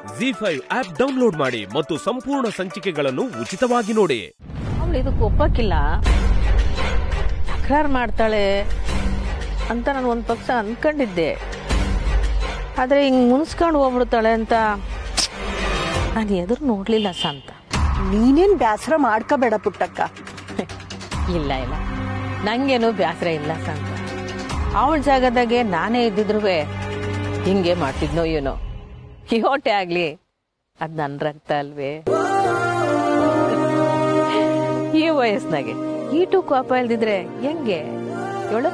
G five app download ಮಾಡಿ ಮತ್ತು ಸಂಪೂರ್ಣ ಸಂಚಿಕೆಗಳನ್ನು ಉಚಿತವಾಗಿ ನೋಡಿ ಅವಳು ಇದಕ್ಕೆ ಒಪ್ಪಕ್ಕಿಲ್ಲ ತಕರಾರು ಮಾಡ್ತಾಳೆ ಅಂತ ನಾನು ಒಂದು ಪಕ್ಷ ಅನ್ಕೊಂಡಿದ್ದೆ ಆದರೆ ಹಿಂಗೆ ಮುನ್ಸ್ಕೊಂಡು ಹೋಗ್ಬಿಡ್ತಾಳೆ ಅಂತ ನಾನು ಎದುರು ನೋಡಲಿಲ್ಲ ಸಂತ ನೀನೇನ್ ಬ್ಯಾಸರ ಮಾಡ್ಕೋಬೇಡ ಪುಟ್ಟಕ್ಕ ಇಲ್ಲ ಇಲ್ಲ ನಂಗೇನು ಬೇಸರ ಇಲ್ಲ ಸಂತ ಅವಳ ಜಾಗದಾಗೆ ನಾನೇ ಇದ್ದಿದ್ರು ಹಿಂಗೆ ಮಾಡ್ತಿದ್ನೋ ಏನೋ ಯೋಟೆ ಆಗ್ಲಿ ಅದ್ ನನ್ ರಕ್ತ ಅಲ್ವೇ ಈ ವಯಸ್ಸಿನಾಗೆ ಈಟು ಕೋಪ ಇಲ್ದಿದ್ರೆ ಹೆಂಗೆ ಹೇಳು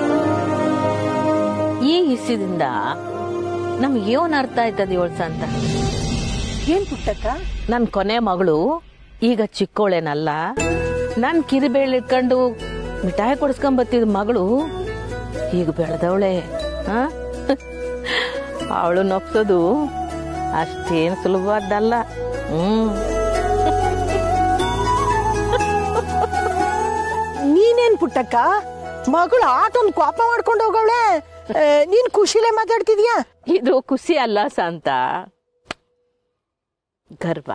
ಈ ಹಿಸ್ಸದಿಂದ ನಮ್ಗೆ ಏನ್ ಅರ್ಥ ಆಯ್ತದ ಏಳ್ಸ ಅಂತ ಏನ್ ಪುಟ್ಟಕ್ಕ ನನ್ ಕೊನೆ ಮಗಳು ಈಗ ಚಿಕ್ಕೋಳೇನಲ್ಲ ನನ್ ಕಿರಿಬೇಳೆ ಇಟ್ಕೊಂಡು ಮಿಠಾಯಿ ಕೊಡಿಸ್ಕೊಂಡ್ ಬತ್ತಿದ ಮಗಳು ಈಗ ಬೆಳೆದವಳೆ ಅವಳು ನೊಪ್ಸೋದು ಅಷ್ಟೇನ್ ಸುಲಭವಾದ್ದಲ್ಲ ಹ್ಮ್ ನೀನೇನ್ ಪುಟ್ಟಕ್ಕ ಮಗಳು ಆಟೊಂದ್ ಕೋಪ ಮಾಡ್ಕೊಂಡು ಹೋಗವಳೆ ನೀನ್ ಖುಷಿಲೇ ಮಾತಾಡ್ತಿದ್ಯಾ ಇದು ಖುಷಿ ಅಲ್ಲ ಸಂತ ಗರ್ವ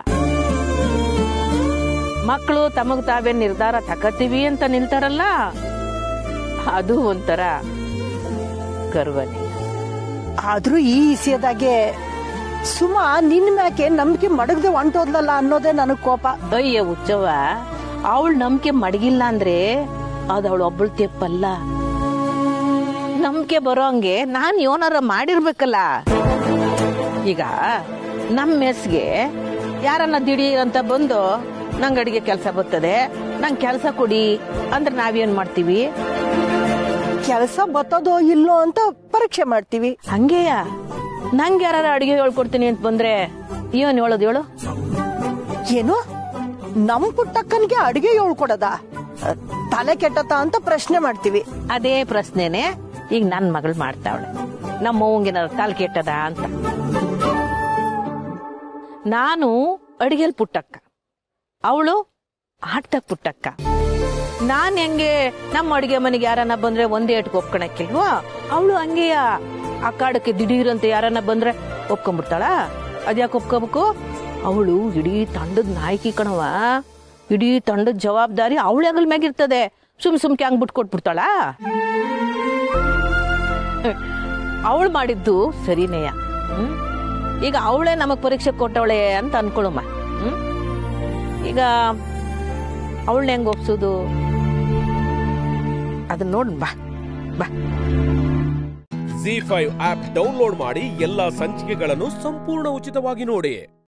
ಮಕ್ಕಳು ತಮಗ್ ತಾವೇ ನಿರ್ಧಾರ ತಕತೀವಿ ಅಂತ ನಿಲ್ತಾರಲ್ಲ ಅದು ಒಂಥರ ಗರ್ವನೇ ಆದ್ರೂ ಈ ಇಸಿಯದಾಗೆ ಸುಮ ನಿನ್ ಮ್ಯಾಕೆ ನಂಬಿಕೆ ಮಡಗ್ದೆ ಹೊಂಟೋದ್ಲಲ್ಲ ಅನ್ನೋದೇ ನನಗ್ ಕೋಪ ಅಯ್ಯ ಉಚ್ಚವ ಅವಳ ನಂಬಿಕೆ ಮಡಗಿಲ್ಲ ಅಂದ್ರೆ ಅದು ಅವಳು ಒಬ್ಬಳು ತೆಪ್ಪಲ್ಲ ನಂಬಿಕೆ ಬರೋಂಗೆ ನಾನ್ ಏನಾರ ಮಾಡಿರ್ಬೇಕಲ್ಲ ಈಗ ನಮ್ಮ ಮೆಸ್ಗೆ ಯಾರನ್ನ ದಿಢೀರ್ ಅಂತ ಬಂದು ನಂಗ್ ಅಡಿಗೆ ಕೆಲಸ ಬರ್ತದೆ ನಂಗ್ ಕೆಲಸ ಕೊಡಿ ಅಂದ್ರೆ ನಾವೇನ್ ಮಾಡ್ತೀವಿ ಕೆಲಸ ಬತ್ತದೋ ಇಲ್ಲೋ ಅಂತ ಪರೀಕ್ಷೆ ಮಾಡ್ತೀವಿ ಹಂಗೆಯ ನಂಗೆ ಯಾರ ಅಡಿಗೆ ಹೇಳ್ಕೊಡ್ತೀನಿ ಅಂತ ಬಂದ್ರೆ ಏನ್ ಹೇಳೋದು ಹೇಳು ಏನು ನಮ್ ಪುಟ್ಟಕ್ಕನ್ಗೆ ಅಡಿಗೆ ಹೇಳ್ಕೊಡದ ತಲೆ ಕೆಟ್ಟತ ಅಂತ ಪ್ರಶ್ನೆ ಮಾಡ್ತೀವಿ ಅದೇ ಪ್ರಶ್ನೆನೆ ಈಗ ನನ್ ಮಗಳು ಮಾಡ್ತಾವಳೆ ನಮ್ಮ ಅವ್ವಂಗೇನಾರ ಕಾಲ್ ಕೆಟ್ಟದ ಅಂತ ನಾನು ಅಡಿಗೆಲ್ ಪುಟ್ಟಕ್ಕ ಅವಳು ಆಟಕ್ ಪುಟ್ಟಕ್ಕ ನಾನ್ ಹೆಂಗೆ ನಮ್ಮ ಅಡಿಗೆ ಮನೆಗೆ ಯಾರನ್ನ ಬಂದ್ರೆ ಒಂದೇ ಏಟ್ಗೆ ಒಪ್ಕೊಳಕ್ಕಿಲ್ವಾ ಅವಳು ಹಂಗೆಯ ಆ ಕಾಡಕ್ಕೆ ದಿಢೀರ್ ಅಂತ ಯಾರನ್ನ ಬಂದ್ರೆ ಒಪ್ಕೊಂಡ್ಬಿಡ್ತಾಳ ಅದ್ಯಾಕೆ ಒಪ್ಕೋಬೇಕು ಅವಳು ಇಡೀ ತಂಡದ ನಾಯಕಿ ಕಣವ ಇಡೀ ತಂಡದ ಜವಾಬ್ದಾರಿ ಅವಳ ಹೆಗಲ್ ಮ್ಯಾಗಿರ್ತದೆ ಸುಮ್ ಸುಮ್ಕೆ ಹಂಗ್ ಬಿಟ್ಕೊಟ್ಬಿಡ್ತಾಳ ಅವಳು ಮಾಡಿದ್ದು ಸರಿನೇಯ ಹ್ಮ್? ಈಗ ಅವಳೇ ನಮಗ್ ಪರೀಕ್ಷೆ ಕೊಟ್ಟವಳೆ ಅಂತ ಅನ್ಕೊಳಮ್ಮ ಹ್ಮ್ ಈಗ ಅವಳನ್ನ ಹೆಂಗ್ ಒಪ್ಸೋದು ಅದನ್ನ ನೋಡ್ ಬಾ ಬಾ ಜಿ ಫೈವ್ ಆಪ್ ಡೌನ್ಲೋಡ್ ಮಾಡಿ ಎಲ್ಲಾ ಸಂಚಿಕೆಗಳನ್ನು ಸಂಪೂರ್ಣ ಉಚಿತವಾಗಿ ನೋಡಿ